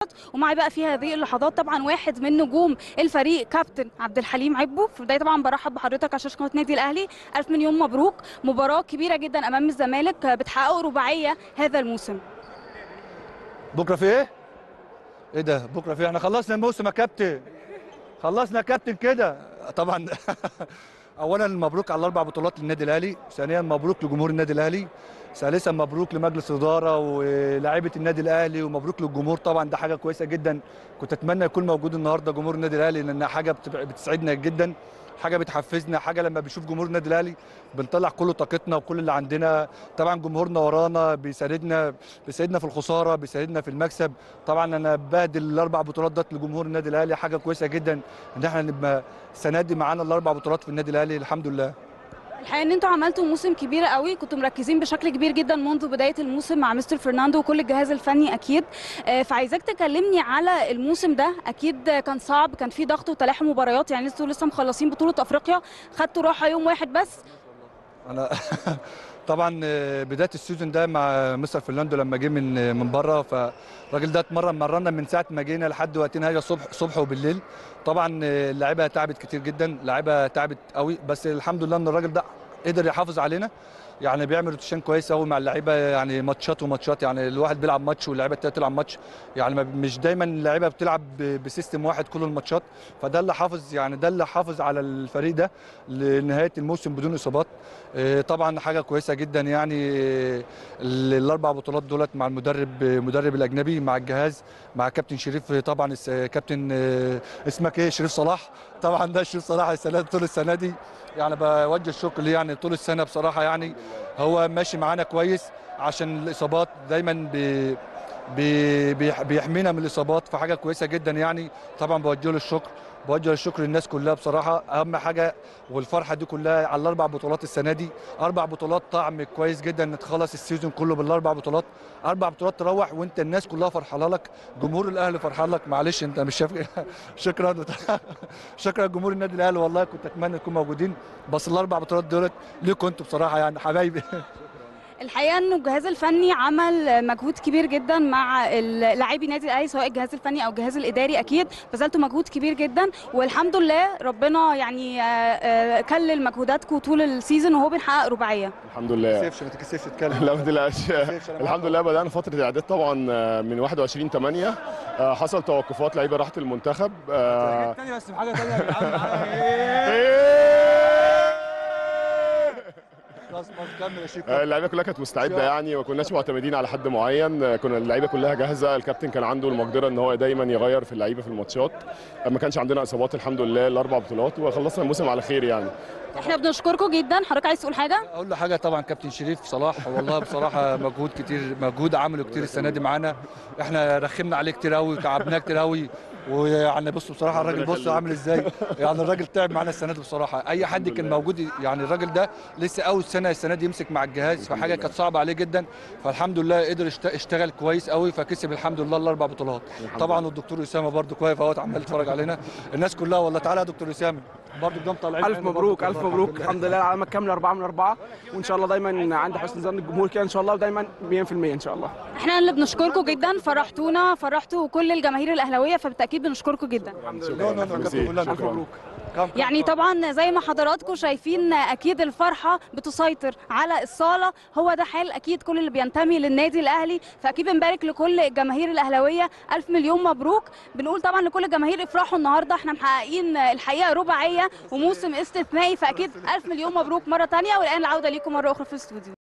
ومعي بقى في هذه اللحظات طبعا واحد من نجوم الفريق كابتن عبد الحليم عبو في البدايه طبعا برحب بحضرتك على شاشه قناه النادي الاهلي الف مليون مبروك مباراه كبيره جدا امام الزمالك بتحققوا رباعيه هذا الموسم بكره في ايه؟ ايه ده بكره في إيه؟ احنا خلصنا الموسم يا كابتن خلصنا يا كابتن كده طبعا اولا مبروك على الاربع بطولات للنادي الاهلي ثانيا مبروك لجمهور النادي الاهلي ثالثا مبروك لمجلس الاداره ولاعيبه النادي الاهلي ومبروك للجمهور طبعا ده حاجه كويسه جدا كنت اتمنى يكون موجود النهارده جمهور النادي الاهلي لان حاجه بتبقى- بتسعدنا جدا حاجه بتحفزنا حاجه لما بنشوف جمهور النادي الاهلي بنطلع كل طاقتنا وكل اللي عندنا طبعا جمهورنا ورانا بيساندنا بيساعدنا في الخساره بيساعدنا في المكسب طبعا انا بهدل الاربع بطولات دول لجمهور النادي الاهلي حاجه كويسه جدا ان احنا نبقى السنه دي معانا الاربع بطولات في النادي الاهلي الحمد لله الحقيقه ان انتوا عملتوا موسم كبير قوي كنتوا مركزين بشكل كبير جدا منذ بدايه الموسم مع مستر فرناندو وكل الجهاز الفني اكيد آه، فعايزاك تكلمني على الموسم ده اكيد كان صعب كان في ضغط وتلاحم مباريات يعني انتوا لسه مخلصين بطوله افريقيا خدتوا راحه يوم واحد بس انا طبعا بدايه السيزون ده مع مستر فرناندو لما جه من من بره فالراجل ده اتمرن مرنا من ساعه ما جينا لحد وقتنا هذا الصبح صبح وبالليل طبعا اللعيبه تعبت كتير جدا اللعيبه تعبت قوي بس الحمد لله ان الراجل ده قدر يحافظ علينا يعني بيعمل روتيشن كويس قوي مع اللعيبه يعني ماتشات وماتشات يعني الواحد بيلعب ماتش واللعيبه التانيه تلعب ماتش يعني ما- مش دايما اللعيبه بتلعب ب- بسيستم واحد كل الماتشات فده اللي حافظ يعني ده اللي حافظ على الفريق ده لنهايه الموسم بدون اصابات آه، طبعا حاجه كويسه جدا يعني آه، ال- الاربع بطولات دولت مع المدرب المدرب الاجنبي مع الجهاز مع كابتن شريف طبعا الس- كابتن آه، اسمك ايه شريف صلاح طبعا ده شريف صلاح السنه دي طول السنه دي يعني بوجه الشكر ليه يعني طول السنه بصراحه يعني هو ماشي معانا كويس عشان الاصابات دايما بي بي بيح- بيحمينا من الاصابات فحاجه كويسه جدا يعني طبعا بوجه له الشكر بوجه الشكر للناس كلها بصراحه اهم حاجه والفرحه دي كلها على الاربع بطولات السنه دي اربع بطولات طعم كويس جدا ان تخلص السيزون كله بالاربع بطولات اربع بطولات تروح وانت الناس كلها فرحانه لك جمهور الاهلي فرحان لك معلش انت مش شايف شكرا شكرا جمهور النادي الاهلي والله كنت اتمنى تكون موجودين بس الاربع بطولات دولت ليكم انتوا بصراحه يعني حبايبي الحقيقه انه الجهاز الفني عمل مجهود كبير جدا مع ال- لاعبي النادي الاهلي سواء الجهاز الفني او الجهاز الاداري اكيد بذلتوا مجهود كبير جدا والحمد لله ربنا يعني آه، آه، كلل مجهوداتكم طول السيزون وهو بنحقق رباعيه الحمد لله سيفش ما تكسفش تتكلم لا ما تقلقش سيفش أنا الحمد لله بدأنا فترة الإعداد طبعا من 21 8 حصل توقفات لعيبة راحت المنتخب آه، تاني بس بحاجه تانيه يا جدعان خلاص خلاص كمل يا شيخ آه، اللعيبة كلها كانت مستعدة يعني ما كناش معتمدين على حد معين آه، كنا اللعيبة كلها جاهزة الكابتن كان عنده المقدرة ان هو دايما يغير في اللعيبة في الماتشات آه، ما كانش عندنا إصابات الحمد لله الأربع بطولات وخلصنا الموسم على خير يعني احنا بنشكركم جدا حضرتك عايز تقول حاجه اقول له حاجه طبعا كابتن شريف صلاح والله بصراحه مجهود كتير مجهود عمله كتير السنه دي معانا احنا رخمنا عليه كتير قوي وتعبناه كتير قوي ويعني بص بصراحه الراجل بص عامل ازاي يعني الراجل تعب معانا السنه دي بصراحه اي حد كان موجود يعني الراجل ده لسه اول سنه السنه دي يمسك مع الجهاز فحاجه كانت صعبه عليه جدا فالحمد لله قدر يشت- يشتغل كويس قوي فكسب الحمد لله الاربع بطولات طبعا والدكتور اسامه برده كويس اهوت عمال يتفرج علينا الناس كلها والله تعالى يا دكتور اسامه برده قدام طالعين الف عينه مبروك برضه. الف مبروك الحمد لله العلامه كامله أربعة من أربعة وان شاء الله دايما عند حسن ظن الجمهور كده ان شاء الله ودايما 100% ان شاء الله احنا اللي بنشكركم جدا فرحتونا فرحتوا كل الجماهير الاهلاويه فبالتاكيد بنشكركم جدا الحمد لا لا لا كابتن كلنا الف مبروك كم- كم- يعني طبعا زي ما حضراتكم شايفين اكيد الفرحه بتسيطر على الصاله هو ده حال اكيد كل اللي بينتمي للنادي الاهلي فاكيد بنبارك لكل الجماهير الاهلاويه الف مليون مبروك بنقول طبعا لكل الجماهير افرحوا النهارده احنا محققين الحقيقه رباعيه وموسم استثنائي فاكيد الف مليون مبروك مره تانية والان العوده ليكم مره اخرى في الاستوديو